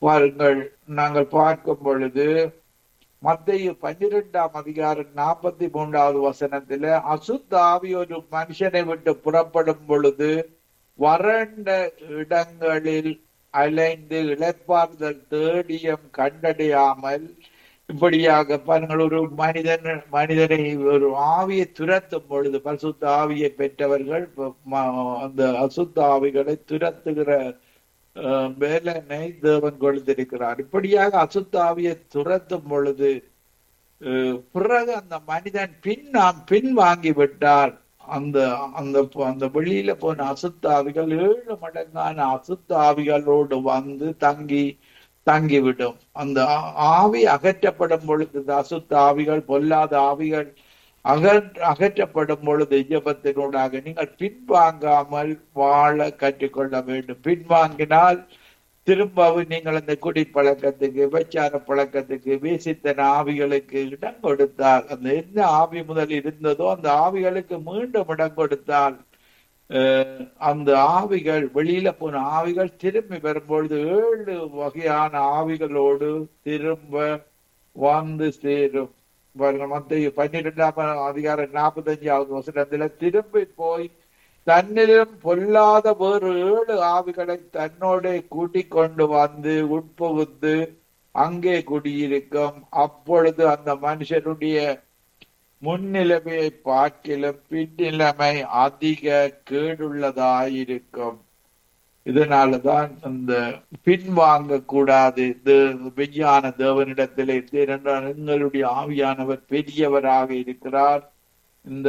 பாருங்கள் நாங்கள் பார்க்கும் பொழுது மத்திய பன்னிரெண்டாம் அதிகாரம் நாற்பத்தி மூன்றாவது வசனத்தில அசுத்த ஆவி ஒரு மனுஷனை விட்டு புறப்படும் பொழுது வறண்ட இடங்களில் அலைந்து இழைப்பார்தல் தேடியம் கண்டடையாமல் இப்படியாக பாருங்கள் ஒரு மனிதன் மனிதனை ஒரு ஆவியை துரத்தும் பொழுது பரிசுத்த ஆவியை பெற்றவர்கள் ம- அந்த அசுத்த ஆவிகளை துரத்துகிற அஹ், வேலனை தேவன் கொடுத்திருக்கிறார் இப்படியாக அசுத்த ஆவியை துரத்தும் பொழுது அஹ், பிறகு அந்த மனிதன் பின் நாம் பின் வாங்கி விட்டார் அந்த அந்த அந்த வெளியில போன அசுத்த ஆவிகள் ஏழு மடங்கான அசுத்த ஆவிகளோடு வந்து தங்கி தங்கிவிடும் அந்த ஆ- ஆவி அகற்றப்படும் பொழுது இந்த அசுத்த ஆவிகள் பொல்லாத ஆவிகள் அகற் அகற்றப்படும் பொழுது ஜெபத்தினூடாக நீங்கள் பின்வாங்காமல் வாழ கற்றுக்கொள்ள வேண்டும் பின்வாங்கினால் திரும்பவும் நீங்கள் அந்த குடி பழக்கத்துக்கு விபச்சார பழக்கத்துக்கு வீசித்தன ஆவிகளுக்கு இடம் கொடுத்தால் அந்த என்ன ஆவி முதல் இருந்ததோ அந்த ஆவிகளுக்கு மீண்டும் இடம் கொடுத்தால் அஹ், அந்த ஆவிகள் வெளியில போன ஆவிகள் திரும்பி வரும்பொழுது ஏழு வகையான ஆவிகளோடு திரும்ப வந்து சேரும் பாருங்க, மத்தேயு பன்னிரெண்டாம் அதிகாரம் நாற்பத்தஞ்சாவது வசனத்துல திரும்பி போய் தன்னிலும் பொல்லாத வேறு ஏழு ஆவிகளை தன்னோட கூட்டிக் கொண்டு வந்து உட்புகுந்து அங்கே குடியிருக்கும் அப்பொழுது அந்த மனுஷனுடைய முன்னிலைமையை பார்க்கிலும் பின்னிலைமை அதிக கேடுள்ளதாயிருக்கும் இதனாலதான் இந்த பின்வாங்க கூடாது மெய்யான தேவனிடத்திலே ஏனென்றால் எங்களுடைய ஆவியானவர் பெரியவராக இருக்கிறார் இந்த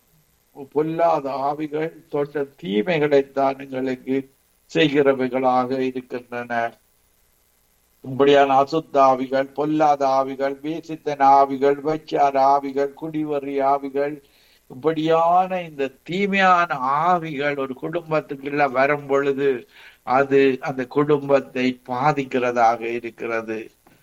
பொல்லாத ஆவிகள் தொட்ட தீமைகளைத்தான் எங்களுக்கு செய்கிறவைகளாக இருக்கின்றன இப்படியான அசுத்த ஆவிகள் பொல்லாத ஆவிகள் வேசித்தன ஆவிகள் வச்சார ஆவிகள் குடிவரி ஆவிகள் இப்படியான இந்த தீமையான ஆவிகள் ஒரு குடும்பத்துக்குள்ள வரும் பொழுது அது அந்த குடும்பத்தை பாதிக்கிறதாக இருக்கிறது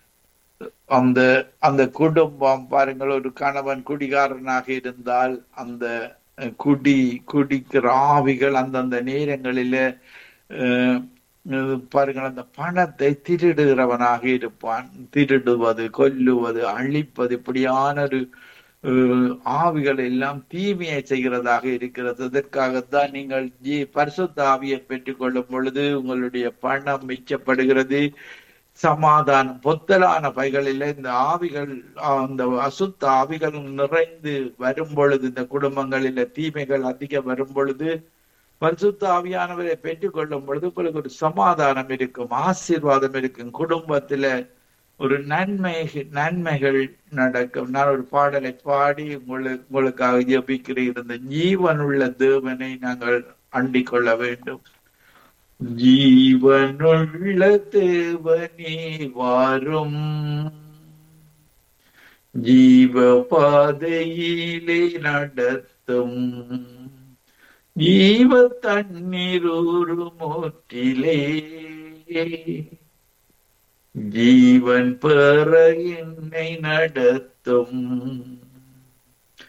அந்த அந்த குடும்பம் பாருங்கள் ஒரு கணவன் குடிகாரனாக இருந்தால் அந்த அஹ், குடி குடிக்கிற ஆவிகள் அந்தந்த நேரங்களில அஹ், அஹ், பாருங்கள் அந்த பணத்தை திருடுகிறவனாக இருப்பான் திருடுவது கொல்லுவது அழிப்பது இப்படியான ஒரு அஹ், ஆவிகள் எல்லாம் தீமையை செய்கிறதாக இருக்கிறது அதற்காகத்தான் நீங்கள் ஜீ பரிசுத்த ஆவியை பெற்றுக்கொள்ளும் பொழுது உங்களுடைய பணம் மிச்சப்படுகிறது சமாதானம் பொத்தலான பைகளில இந்த ஆவிகள் அந்த அசுத்த ஆவிகள் நிறைந்து வரும் பொழுது இந்த குடும்பங்களில தீமைகள் அதிகம் வரும் பொழுது பரிசுத்த ஆவியானவரை பெற்றுக்கொள்ளும் பொழுது உங்களுக்கு ஒரு சமாதானம் இருக்கும் ஆசீர்வாதம் இருக்கும் குடும்பத்துல ஒரு நன்மை நன்மைகள் நடக்கும் நான் ஒரு பாடலை பாடி உங்களுக்கு உங்களுக்காக ஜெபிக்கிறேன் இந்த ஜீவனுள்ள தேவனை நாங்கள் அண்டிக் கொள்ள வேண்டும் ஜீவனுள்ள தேவனே வாரும் ஜீவ பாதையிலே நடத்தும் ஜீவ தண்ணீரூரு மூற்றிலே ஜீவன் பெற என்னை நடத்தும்